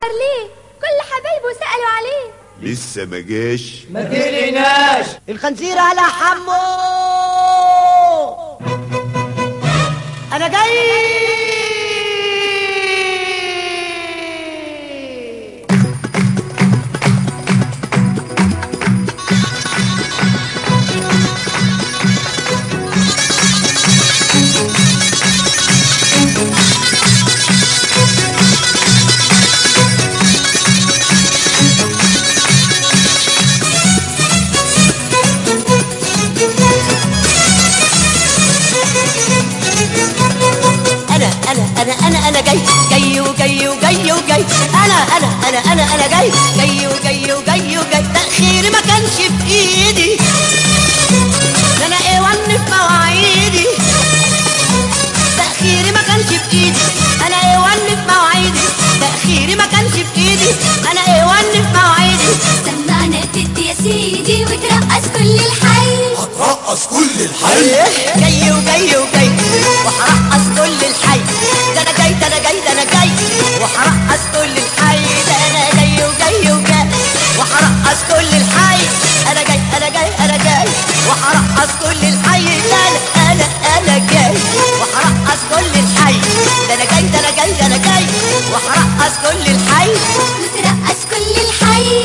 ليه كل حبايبه سألوا عليه لسه ما جاش ما تقلقناش الخنزير على حمو انا جاي انا انا انا انا انا جاي جاي وجاي وجاي وجاي انا انا انا انا انا جاي جاي وجاي وجاي وجاي تاخيري ما كانش في ايدي ده انا ايه ون في مواعيدي تاخيري ما كانش في ايدي انا ايه ون في مواعيدي تاخيري ما كانش في ايدي انا ايه ون في مواعيدي سمعنا تدي يا سيدي وترقص كل الحي هترقص كل الحي جاي وجاي وجاي وهرقص كل الحي ده انا جاي ده انا جاي ده انا جاي وهرقص كل الحي ده انا جاي وجاي وجاي وهرقص كل الحي انا جاي انا جاي انا جاي وهرقص كل الحي ده انا انا انا جاي وهرقص كل الحي ده انا جاي ده انا جاي ده انا جاي وهرقص كل الحي وترقص كل الحي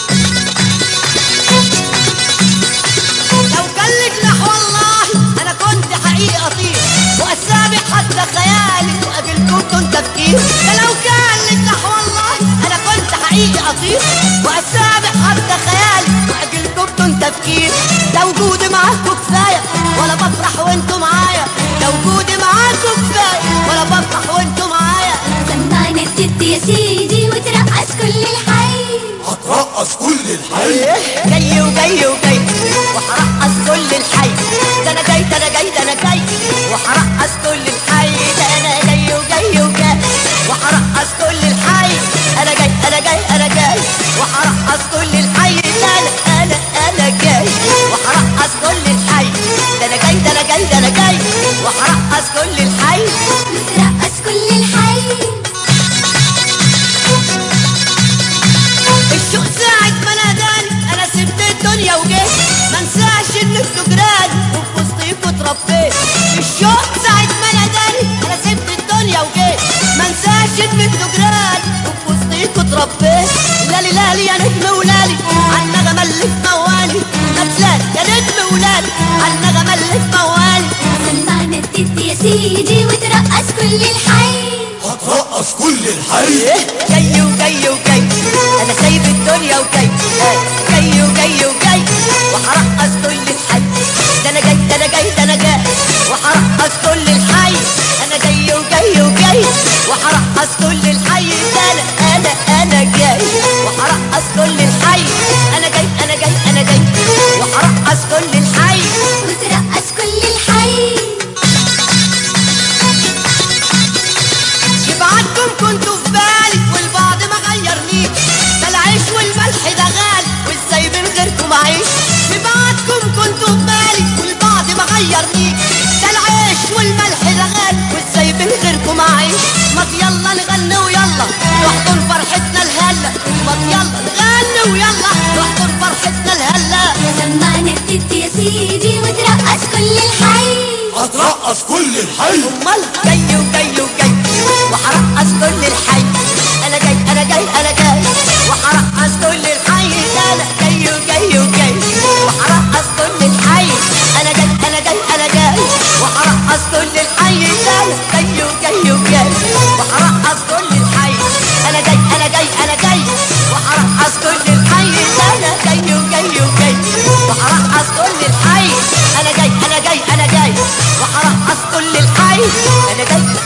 لو كان لك نحو الله انا كنت حقيقي اطير واسابق حتى خيالك وقابلكم كنت تفكير ده لو كان لك نحو الله انا كنت حقيقي اطير واسابق حتى خيالك وقابلكم كنت تفكير ده وجودي معاكم كفايه ولا بفرح وانتوا معايا ده وجودي معاكم كفايه ولا بفرح وانتوا معايا سمعنا تدي يا سيدي وترقص كل الحي هترقص كل الحي جاي وجاي وجاي وهرقص كل الحي ده انا جاي ده انا جاي ده انا جاي وهرقص كل الحي ده انا جاي وجاي وجاي وهرقص كل الحي انا جاي انا جاي انا جاي وهرقص كل الحي ده انا انا انا جاي وهرقص كل الحي ده انا جاي ده انا جاي ده انا جاي وهرقص كل الحي وترقص كل الحي الشوق ساعة ما ناداني انا سبت الدنيا وجيت ما انساش انك تجراني وفي وسطيكوا اتربيت الشوق ساعة ما ناداني انا سبت الدنيا وجيت ما انساش انك تجراني وفي وسطيكوا اتربيت لالي لالي يا نجم ولالي عالنغمة اللي في موالي متلالي يا نجم ولالي عالنغمة اللي في موالي سمعنا تدي يا سيدي وترقص كل الحي هترقص كل الحي جاي وجاي وجاي انا سايب الدنيا وجاي جاي وجاي وجاي وهرقص كل الحي ده انا جاي ده انا جاي ده انا جاي وهرقص كل الحي انا جاي وجاي وجاي وهرقص كل الحي ده انا انا انا جاي وهرقص كل الحي انا جاي انا جاي انا جاي وهرقص كل الحي وترقص كل الحي يبعتكم كنتوا في بالي والبعض ما غيرنيش ده العيش والملح ده غالي وازاي من غيركم اعيش يبعتكم كنتوا في بالي والبعض ما غيرنيش ده العيش والملح ده غالي وازاي من غيركم اعيش ما يلا نغني ويلا نحضن فرحتنا الهلا ما يلا نغني ويلا نحضن فرحتنا الهلا سمعنا تدي يا سيدي وترقص كل الحي هترقص كل الحي امال جاي وجاي وجاي وهرقص كل الحي انا جاي انا جاي انا جاي وهرقص كل الحي ده انا جاي وجاي وجاي وهرقص كل الحي انا جاي انا جاي انا جاي وهرقص كل الحي ده انا جاي وجاي وجاي وهرقص كل الحي انا جاي انا جاي انا جاي وهرقص كل الحي ده انا جاي وجاي وجاي وهرقص كل الحي انا جاي انا جاي انا جاي وهرقص كل الحي انا جاي